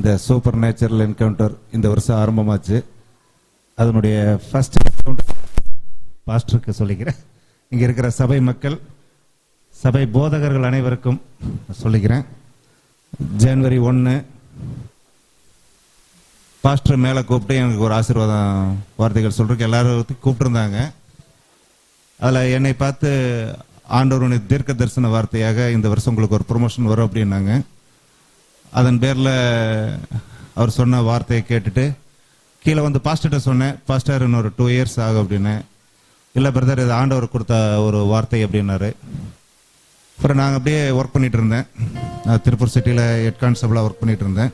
இந்த super natural encounter இந்த வருஷம் ஆரம்பமாச்சு அதனுடைய ஃபர்ஸ்ட் பாஸ்டருக்கு சொல்லிக்கிறேன் இங்கே இருக்கிற சபை மக்கள் சபை போதகர்கள் அனைவருக்கும் சொல்லிக்கிறேன் ஜனவரி ஒன்று பாஸ்டர் மேலே கூப்பிட்டு எனக்கு ஒரு ஆசீர்வாதம் வார்த்தைகள் சொல்றதுக்கு எல்லாரும் கூப்பிட்டுருந்தாங்க அதில் என்னை பார்த்து ஆண்டவருடைய தீர்க்க தரிசன வார்த்தையாக இந்த வருஷம் உங்களுக்கு ஒரு ப்ரொமோஷன் வரும் அப்படின்னாங்க அதன் பேரில் அவர் சொன்ன வார்த்தையை கேட்டுட்டு கீழே வந்து பாஸ்டர்கிட்ட சொன்னேன் பாஸ்டர் இன்னொரு டூ இயர்ஸ் ஆகும் அப்படின்னு இல்லை பிரதர் இது ஆண்டவர் கொடுத்த ஒரு வார்த்தை அப்படின்னாரு அப்புறம் நாங்கள் அப்படியே ஒர்க் பண்ணிட்டு இருந்தேன் நான் திருப்பூர் சிட்டியில் ஹெட் கான்ஸ்டபிளாக ஒர்க் பண்ணிட்டு இருந்தேன்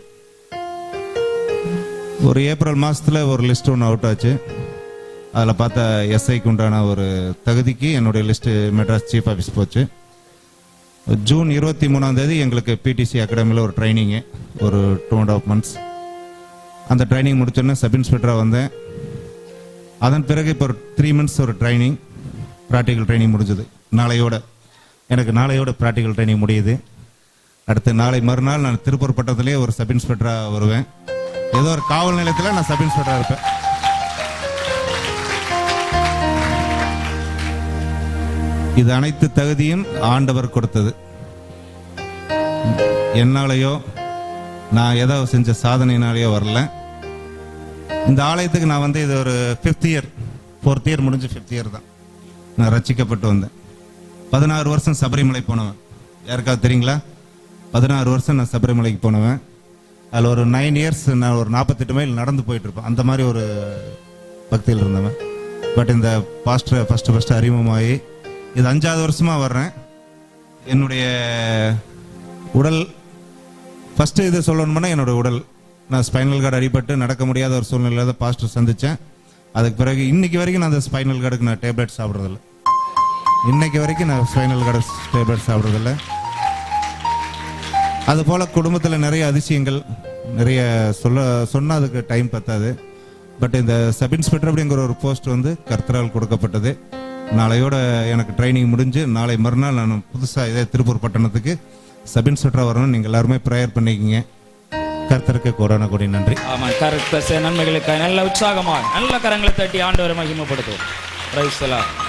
ஒரு ஏப்ரல் மாதத்தில் ஒரு லிஸ்ட் ஒன்று அவுட் ஆச்சு அதில் பார்த்தா எஸ்ஐக்கு உண்டான ஒரு தகுதிக்கு என்னுடைய லிஸ்ட்டு மெட்ராஸ் சீஃப் ஆஃபீஸ் போச்சு ஜூன் இருபத்தி மூணாம் தேதி எங்களுக்கு பிடிசி அகாடமியில் ஒரு ட்ரைனிங்கு ஒரு டூ அண்ட் ஆஃப் மந்த்ஸ் அந்த ட்ரைனிங் முடிச்சோன்னே சப் இன்ஸ்பெக்டராக வந்தேன் அதன் பிறகு இப்போ ஒரு த்ரீ மந்த்ஸ் ஒரு ட்ரைனிங் ப்ராக்டிக்கல் ட்ரைனிங் முடிஞ்சது நாளையோட எனக்கு நாளையோட ப்ராக்டிக்கல் ட்ரைனிங் முடியுது அடுத்து நாளை மறுநாள் நான் திருப்பூர் பட்டத்திலேயே ஒரு சப் இன்ஸ்பெக்டராக வருவேன் ஏதோ ஒரு காவல் நிலையத்தில் நான் சப் இன்ஸ்பெக்டராக இருப்பேன் இது அனைத்து தகுதியும் ஆண்டவர் கொடுத்தது என்னாலேயோ நான் ஏதோ செஞ்ச சாதனையினாலேயோ வரல இந்த ஆலயத்துக்கு நான் வந்து இது ஒரு ஃபிஃப்த் இயர் ஃபோர்த் இயர் முடிஞ்சு ஃபிஃப்த் இயர் தான் நான் ரட்சிக்கப்பட்டு வந்தேன் பதினாறு வருஷம் சபரிமலை போனவன் யாருக்காவது தெரியுங்களா பதினாறு வருஷம் நான் சபரிமலைக்கு போனவன் அதில் ஒரு நைன் இயர்ஸ் நான் ஒரு நாற்பத்தெட்டு மைல் நடந்து போயிட்டு இருப்பேன் அந்த மாதிரி ஒரு பக்தியில் இருந்தவன் பட் இந்த பாஸ்டர் ஃபர்ஸ்ட் ஃபர்ஸ்ட் அறிமுகமாகி இது அஞ்சாவது வருஷமா வர்றேன் என்னுடைய உடல் ஃபர்ஸ்ட் இது சொல்லணும்னா என்னோட உடல் நான் ஸ்பைனல் கார்டு அடிபட்டு நடக்க முடியாத ஒரு சூழ்நிலையில தான் பாஸ்டர் சந்திச்சேன் அதுக்கு பிறகு இன்னைக்கு வரைக்கும் நான் அந்த ஸ்பைனல் கார்டுக்கு நான் டேப்லெட் சாப்பிட்றதில்ல இன்னைக்கு வரைக்கும் நான் ஸ்பைனல் கார்டு டேப்லெட் சாப்பிட்றதில்ல அது போல குடும்பத்தில் நிறைய அதிசயங்கள் நிறைய சொல்ல சொன்னா அதுக்கு டைம் பத்தாது பட் இந்த சப் இன்ஸ்பெக்டர் அப்படிங்கிற ஒரு போஸ்ட் வந்து கர்த்தரால் கொடுக்கப்பட்டது நாளையோட எனக்கு ட்ரைனிங் முடிஞ்சு நாளை மறுநாள் நான் புதுசாக இதே திருப்பூர் பட்டணத்துக்கு சப் இன்ஸ்பெக்டராக வரணும் நீங்கள் எல்லாருமே ப்ரேயர் பண்ணிக்கிங்க கர்த்தருக்கு கொரோனா கொடி நன்றி ஆமா கருத்த நன்மைகளுக்காக நல்ல உற்சாகமாக நல்ல கரங்களை தட்டி ஆண்டவரை மகிமைப்படுத்துவோம் பிரைஸ் எல்லாம்